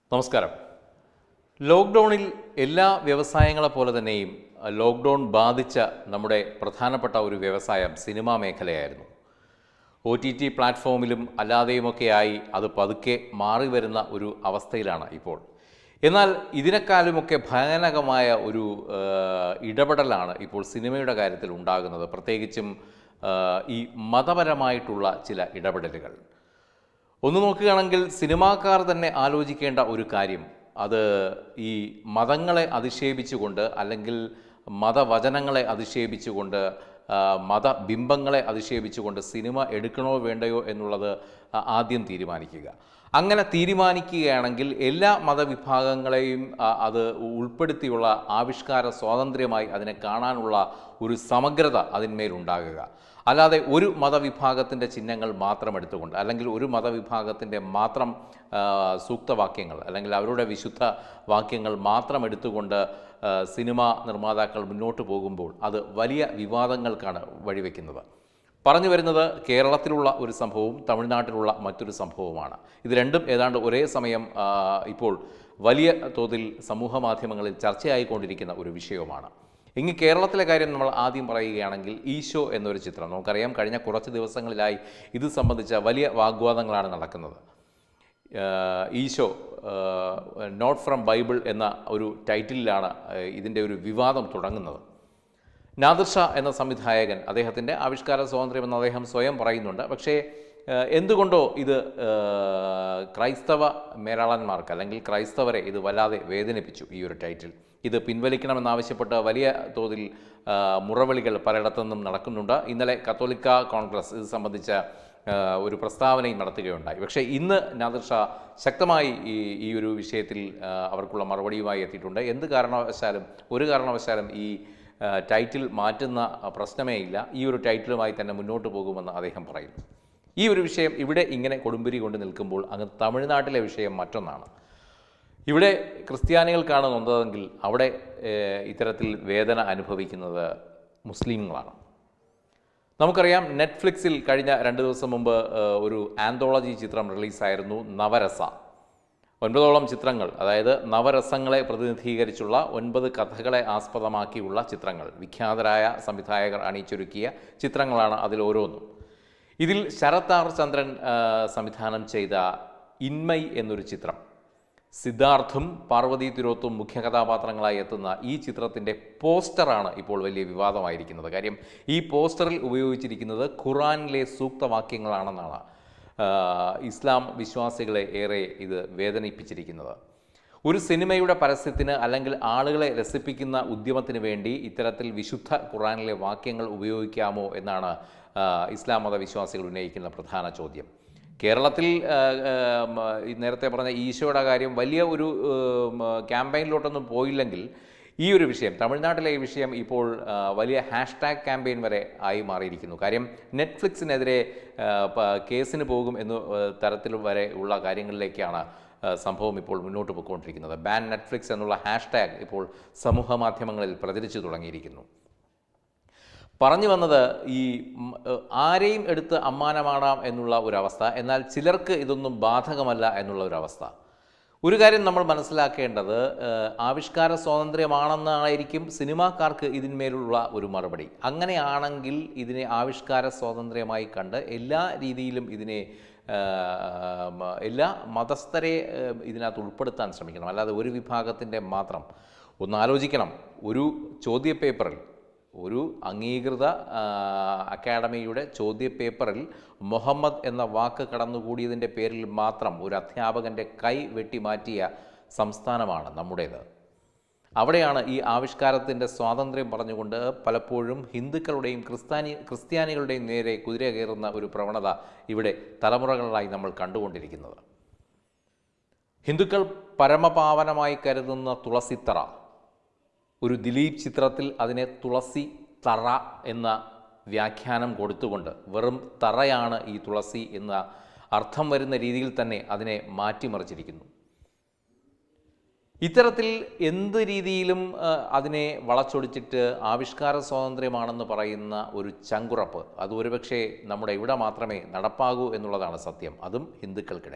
നമസ്കാരം ലോക്ക്ഡൗണിൽ എല്ലാ വ്യവസായങ്ങളെ പോലെ തന്നെയും അഹ്, ലോക്ക്ഡൗൺ ബാധിച്ച നമ്മുടെ പ്രധാനപ്പെട്ട ഒരു വ്യവസായം സിനിമാ മേഖലയായിരുന്നു ഒ ടി ടി പ്ലാറ്റ്ഫോമിലും അല്ലാതെയുമൊക്കെയായി അത് പതുക്കെ മാറി വരുന്ന ഒരു അവസ്ഥയിലാണ് ഇപ്പോൾ എന്നാൽ ഇതിനേക്കാളുമൊക്കെ ഭയാനകമായ ഒരു ആഹ്, ഇടപെടലാണ് ഇപ്പോൾ സിനിമയുടെ കാര്യത്തിൽ ഉണ്ടാകുന്നത് പ്രത്യേകിച്ചും ആഹ്, ഈ മതപരമായിട്ടുള്ള ചില ഇടപെടലുകൾ ഒന്ന് നോക്കുകയാണെങ്കിൽ സിനിമാക്കാർ തന്നെ ആലോചിക്കേണ്ട ഒരു കാര്യം അത് ഈ മതങ്ങളെ അധിക്ഷേപിച്ചുകൊണ്ട് അല്ലെങ്കിൽ മതവചനങ്ങളെ അധിക്ഷേപിച്ചുകൊണ്ട് ആ, മതബിംബങ്ങളെ അധിക്ഷേപിച്ചുകൊണ്ട് സിനിമ എടുക്കണോ വേണ്ടയോ എന്നുള്ളത് ആ, ആദ്യം തീരുമാനിക്കുക അങ്ങനെ തീരുമാനിക്കുകയാണെങ്കിൽ എല്ലാ മതവിഭാഗങ്ങളെയും ആ, അത് ഉൾപ്പെടുത്തിയുള്ള ആവിഷ്കാര സ്വാതന്ത്ര്യമായി അതിനെ കാണാനുള്ള ഒരു സമഗ്രത അതിന്മേലുണ്ടാകുക അല്ലാതെ ഒരു മതവിഭാഗത്തിൻ്റെ ചിഹ്നങ്ങൾ മാത്രം എടുത്തുകൊണ്ട് അല്ലെങ്കിൽ ഒരു മതവിഭാഗത്തിൻ്റെ മാത്രം ആ, സൂക്തവാക്യങ്ങൾ അല്ലെങ്കിൽ അവരുടെ വിശുദ്ധ വാക്യങ്ങൾ മാത്രം എടുത്തുകൊണ്ട് ആ, സിനിമാ നിർമ്മാതാക്കൾ മുന്നോട്ട് പോകുമ്പോൾ അത് വലിയ വിവാദങ്ങൾക്കാണ് വഴിവെക്കുന്നത് പറഞ്ഞു വരുന്നത് കേരളത്തിലുള്ള ഒരു സംഭവവും തമിഴ്നാട്ടിലുള്ള മറ്റൊരു സംഭവവുമാണ് ഇത് രണ്ടും ഏതാണ്ട് ഒരേ സമയം ആ, ഇപ്പോൾ വലിയ തോതിൽ സമൂഹ മാധ്യമങ്ങളിൽ ചർച്ചയായിക്കൊണ്ടിരിക്കുന്ന ഒരു വിഷയവുമാണ് ഇങ്ങ് കേരളത്തിലെ കാര്യം നമ്മൾ ആദ്യം പറയുകയാണെങ്കിൽ ഈശോ എന്നൊരു ചിത്രം നമുക്കറിയാം കഴിഞ്ഞ കുറച്ച് ദിവസങ്ങളിലായി ഇത് സംബന്ധിച്ച വലിയ വാഗ്വാദങ്ങളാണ് നടക്കുന്നത് ആഹ് ഈശോ നോട്ട് ഫ്രം ബൈബിൾ എന്ന ഒരു ടൈറ്റിലാണ് ആഹ് ഇതിൻ്റെ ഒരു വിവാദം തുടങ്ങുന്നത് നാദിർ ഷാ എന്ന സംവിധായകൻ അദ്ദേഹത്തിൻ്റെ ആവിഷ്കാര സ്വാതന്ത്ര്യമെന്ന് അദ്ദേഹം സ്വയം പറയുന്നുണ്ട് പക്ഷേ ആഹ് എന്തുകൊണ്ടോ ഇത് ആഹ് ക്രൈസ്തവ മേലാളന്മാർക്ക് അല്ലെങ്കിൽ ക്രൈസ്തവരെ ഇത് വല്ലാതെ വേദനിപ്പിച്ചു ഈ ഒരു ടൈറ്റിൽ ഇത് പിൻവലിക്കണമെന്നാവശ്യപ്പെട്ട് വലിയ തോതിൽ ആഹ് മുറവിളികൾ പലയിടത്തു നിന്നും നടക്കുന്നുണ്ട് ഇന്നലെ കത്തോലിക്ക കോൺഗ്രസ് ഇത് സംബന്ധിച്ച ആഹ് ഒരു പ്രസ്താവനയും നടത്തുകയുണ്ടായി പക്ഷേ ഇന്ന് നാദിർ ഷാ ശക്തമായി ഈ ഈ ഒരു വിഷയത്തിൽ ആഹ് അവർക്കുള്ള മറുപടിയുമായി എത്തിയിട്ടുണ്ട് എന്ത് കാരണവശാലും ഒരു കാരണവശാലും ഈ ആഹ് ടൈറ്റിൽ മാറ്റുന്ന പ്രശ്നമേ ഇല്ല ഈ ഒരു ടൈറ്റിലുമായി തന്നെ മുന്നോട്ട് പോകുമെന്ന് അദ്ദേഹം പറയുന്നു ഈ ഒരു വിഷയം ഇവിടെ ഇങ്ങനെ കൊടുമ്പിരി കൊണ്ട് നിൽക്കുമ്പോൾ അങ്ങ് തമിഴ്നാട്ടിലെ വിഷയം മറ്റൊന്നാണ് ഇവിടെ ക്രിസ്ത്യാനികൾക്കാണ് നൊന്നതെങ്കിൽ അവിടെ ഏഹ്, ഇത്തരത്തിൽ വേദന അനുഭവിക്കുന്നത് മുസ്ലിങ്ങളാണ് നമുക്കറിയാം നെറ്റ്ഫ്ലിക്സിൽ കഴിഞ്ഞ രണ്ട് ദിവസം മുമ്പ് ഏഹ്, ഒരു ആന്തോളജി ചിത്രം റിലീസായിരുന്നു നവരസ ഒൻപതോളം ചിത്രങ്ങൾ അതായത് നവരസങ്ങളെ പ്രതിനിധീകരിച്ചുള്ള ഒൻപത് കഥകളെ ആസ്പദമാക്കിയുള്ള ചിത്രങ്ങൾ വിഖ്യാതരായ സംവിധായകർ അണിയിച്ചൊരുക്കിയ ചിത്രങ്ങളാണ് അതിൽ ഓരോന്നും ഇതിൽ ശരത് ആർ ചന്ദ്രൻ ആ, സംവിധാനം ചെയ്ത ഇൻമൈ എന്നൊരു ചിത്രം സിദ്ധാർത്ഥും പാർവതി തിരോത്തും മുഖ്യ കഥാപാത്രങ്ങളായി എത്തുന്ന ഈ ചിത്രത്തിൻ്റെ പോസ്റ്ററാണ് ഇപ്പോൾ വലിയ വിവാദമായിരിക്കുന്നത് കാര്യം ഈ പോസ്റ്ററിൽ ഉപയോഗിച്ചിരിക്കുന്നത് ഖുറാനിലെ സൂക്തവാക്യങ്ങളാണെന്നാണ് ആ, ഇസ്ലാം വിശ്വാസികളെ ഏറെ ഇത് വേദനിപ്പിച്ചിരിക്കുന്നത് ഒരു സിനിമയുടെ പരസ്യത്തിന് അല്ലെങ്കിൽ ആളുകളെ രസിപ്പിക്കുന്ന ഉദ്യമത്തിന് വേണ്ടി ഇത്തരത്തിൽ വിശുദ്ധ ഖുറാനിലെ വാക്യങ്ങൾ ഉപയോഗിക്കാമോ എന്നാണ് ആ, ഇസ്ലാം മതവിശ്വാസികൾ ഉന്നയിക്കുന്ന പ്രധാന ചോദ്യം കേരളത്തിൽ ആ, ആ, മ, ഈ നേരത്തെ പറഞ്ഞ ഈശോയുടെ കാര്യം വലിയ ഒരു ഉം, ക്യാമ്പയിനിലോട്ടൊന്നും പോയില്ലെങ്കിൽ ഈ ഒരു വിഷയം തമിഴ്നാട്ടിലെ ഈ വിഷയം ഇപ്പോൾ ആ, വലിയ ഹാഷ്ടാഗ് ക്യാമ്പയിൻ വരെ ആയി മാറിയിരിക്കുന്നു കാര്യം നെറ്റ്ഫ്ലിക്സിനെതിരെ ആ, പ- കേസിന് പോകും എന്ന ആ, തരത്തിൽ വരെ ഉള്ള കാര്യങ്ങളിലേക്കാണ് ആ, സംഭവം ഇപ്പോൾ മുന്നോട്ട് പോയിക്കൊണ്ടിരിക്കുന്നത് ബാൻ നെറ്റ്ഫ്ലിക്സ് എന്നുള്ള ഹാഷ്ടാഗ് ഇപ്പോൾ സമൂഹ മാധ്യമങ്ങളിൽ പ്രചരിച്ചു തുടങ്ങിയിരിക്കുന്നു പറഞ്ഞു വന്നത് ഈ ഉം, ഏഹ്, ആരെയും എടുത്ത് അമ്മാനമാടാം എന്നുള്ള ഒരവസ്ഥ എന്നാൽ ചിലർക്ക് ഇതൊന്നും ബാധകമല്ല എന്നുള്ള ഒരവസ്ഥ ഒരു കാര്യം നമ്മൾ മനസ്സിലാക്കേണ്ടത് ഏഹ്, ആവിഷ്കാര സ്വാതന്ത്ര്യമാണെന്നായിരിക്കും സിനിമാക്കാർക്ക് ഇതിന്മേലുള്ള ഒരു മറുപടി അങ്ങനെയാണെങ്കിൽ ഇതിനെ ആവിഷ്കാര സ്വാതന്ത്ര്യമായി കണ്ട് എല്ലാ രീതിയിലും ഇതിനെ ഏഹ്, മ, എല്ലാ മതസ്ഥരെ ഏഹ്, ഇതിനകത്ത് ഉൾപ്പെടുത്താൻ ശ്രമിക്കണം അല്ലാതെ ഒരു വിഭാഗത്തിൻ്റെ മാത്രം ഒന്ന് ആലോചിക്കണം ഒരു ചോദ്യപേപ്പറിൽ ഒരു അംഗീകൃത ആ, അക്കാഡമിയുടെ ചോദ്യപേപ്പറിൽ മുഹമ്മദ് എന്ന വാക്ക് കടന്നുകൂടിയതിൻ്റെ പേരിൽ മാത്രം ഒരു അധ്യാപകൻ്റെ കൈ വെട്ടിമാറ്റിയ സംസ്ഥാനമാണ് നമ്മുടേത് അവിടെയാണ് ഈ ആവിഷ്കാരത്തിൻ്റെ സ്വാതന്ത്ര്യം പറഞ്ഞുകൊണ്ട് പലപ്പോഴും ഹിന്ദുക്കളുടെയും ക്രിസ്ത്യാനി ക്രിസ്ത്യാനികളുടെയും നേരെ കുതിര കയറുന്ന ഒരു പ്രവണത ഇവിടെ തലമുറകളായി നമ്മൾ കണ്ടുകൊണ്ടിരിക്കുന്നത് ഹിന്ദുക്കൾ പരമപാവനമായി കരുതുന്ന തുളസിത്തറ ഒരു ദിലീപ് ചിത്രത്തിൽ അതിനെ തുളസി തറ എന്ന വ്യാഖ്യാനം കൊടുത്തുകൊണ്ട് വെറും തറയാണ് ഈ തുളസി എന്ന അർത്ഥം വരുന്ന രീതിയിൽ തന്നെ അതിനെ മാറ്റിമറിച്ചിരിക്കുന്നു ഇത്തരത്തിൽ എന്ത് രീതിയിലും ആ, അതിനെ വളച്ചൊടിച്ചിട്ട് ആവിഷ്കാര സ്വാതന്ത്ര്യമാണെന്ന് പറയുന്ന ഒരു ചങ്കുറപ്പ് അത് ഒരുപക്ഷെ നമ്മുടെ ഇവിടെ മാത്രമേ നടപ്പാകൂ എന്നുള്ളതാണ് സത്യം അതും ഹിന്ദുക്കൾക്കിടയിൽ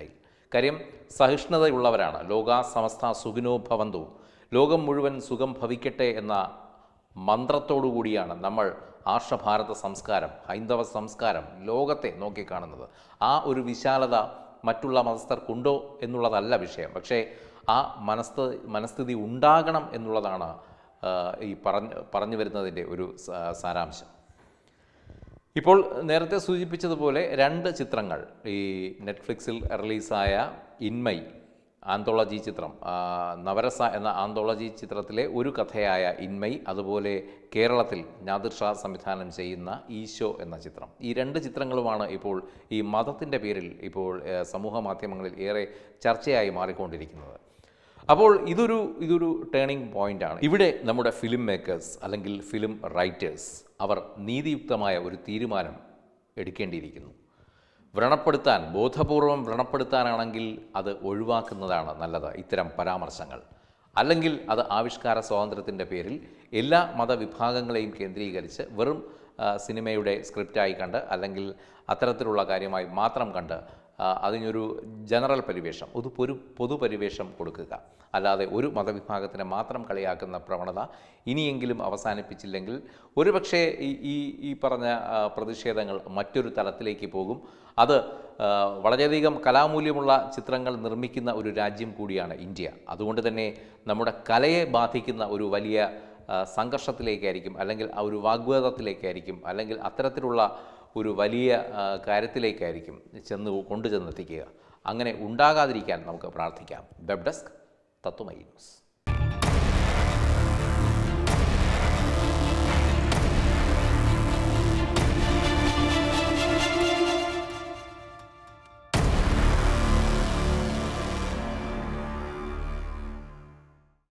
കാര്യം സഹിഷ്ണുതയുള്ളവരാണ് ലോകാ സമസ്ത സുഖിനോ ഭവന്തു ലോകം മുഴുവൻ സുഖം ഭവിക്കട്ടെ എന്ന മന്ത്രത്തോടു കൂടിയാണ് നമ്മൾ ആർഷഭാരത സംസ്കാരം ഹൈന്ദവ സംസ്കാരം ലോകത്തെ നോക്കിക്കാണുന്നത് ആ ഒരു വിശാലത മറ്റുള്ള മതസ്ഥർക്കുണ്ടോ എന്നുള്ളതല്ല വിഷയം പക്ഷേ ആ മനസ്ഥ മനസ്ഥിതി ഉണ്ടാകണം എന്നുള്ളതാണ് ആ, ഈ പറഞ്ഞ് പറഞ്ഞു വരുന്നതിൻ്റെ ഒരു സ- സാരാംശം ഇപ്പോൾ നേരത്തെ സൂചിപ്പിച്ചതുപോലെ രണ്ട് ചിത്രങ്ങൾ ഈ നെറ്റ്ഫ്ലിക്സിൽ റിലീസായ ഇൻമൈ ആന്തോളജി ചിത്രം ആ, നവരസ എന്ന ആന്തോളജി ചിത്രത്തിലെ ഒരു കഥയായ ഇൻമൈ അതുപോലെ കേരളത്തിൽ നാദിർ ഷാ സംവിധാനം ചെയ്യുന്ന ഈശോ എന്ന ചിത്രം ഈ രണ്ട് ചിത്രങ്ങളുമാണ് ഇപ്പോൾ ഈ മതത്തിൻ്റെ പേരിൽ ഇപ്പോൾ ഏഹ്, സമൂഹ മാധ്യമങ്ങളിൽ ഏറെ ചർച്ചയായി മാറിക്കൊണ്ടിരിക്കുന്നത് അപ്പോൾ ഇതൊരു ഇതൊരു ടേണിംഗ് പോയിൻ്റാണ് ഇവിടെ നമ്മുടെ ഫിലിം മേക്കേഴ്സ് അല്ലെങ്കിൽ ഫിലിം റൈറ്റേഴ്സ് അവർ നീതിയുക്തമായ ഒരു തീരുമാനം എടുക്കേണ്ടിയിരിക്കുന്നു വ്രണപ്പെടുത്താൻ ബോധപൂർവം വ്രണപ്പെടുത്താനാണെങ്കിൽ അത് ഒഴിവാക്കുന്നതാണ് നല്ലത് ഇത്തരം പരാമർശങ്ങൾ അല്ലെങ്കിൽ അത് ആവിഷ്കാര സ്വാതന്ത്ര്യത്തിൻ്റെ പേരിൽ എല്ലാ മതവിഭാഗങ്ങളെയും കേന്ദ്രീകരിച്ച് വെറും ആ, സിനിമയുടെ സ്ക്രിപ്റ്റായി കണ്ട് അല്ലെങ്കിൽ അത്തരത്തിലുള്ള കാര്യമായി മാത്രം കണ്ട് ആ, അതിനൊരു ജനറൽ പരിവേഷം ഒരു പൊരു പൊതുപരിവേഷം കൊടുക്കുക അല്ലാതെ ഒരു മതവിഭാഗത്തിനെ മാത്രം കളിയാക്കുന്ന പ്രവണത ഇനിയെങ്കിലും അവസാനിപ്പിച്ചില്ലെങ്കിൽ ഒരുപക്ഷേ ഈ ഈ ഈ പറഞ്ഞ ആ, പ്രതിഷേധങ്ങൾ മറ്റൊരു തലത്തിലേക്ക് പോകും അത് ആ, വളരെയധികം കലാമൂല്യമുള്ള ചിത്രങ്ങൾ നിർമ്മിക്കുന്ന ഒരു രാജ്യം കൂടിയാണ് ഇന്ത്യ അതുകൊണ്ട് തന്നെ നമ്മുടെ കലയെ ബാധിക്കുന്ന ഒരു വലിയ ആ, സംഘർഷത്തിലേക്കായിരിക്കും അല്ലെങ്കിൽ ആ ഒരു വാഗ്വാദത്തിലേക്കായിരിക്കും അല്ലെങ്കിൽ അത്തരത്തിലുള്ള ഒരു വലിയ ആ, കാര്യത്തിലേക്കായിരിക്കും ചെന്ന് കൊണ്ടുചെന്നെത്തിക്കുക അങ്ങനെ ഉണ്ടാകാതിരിക്കാൻ നമുക്ക് പ്രാർത്ഥിക്കാം വെബ് ഡെസ്ക് തത്വമൈ ന്യൂസ്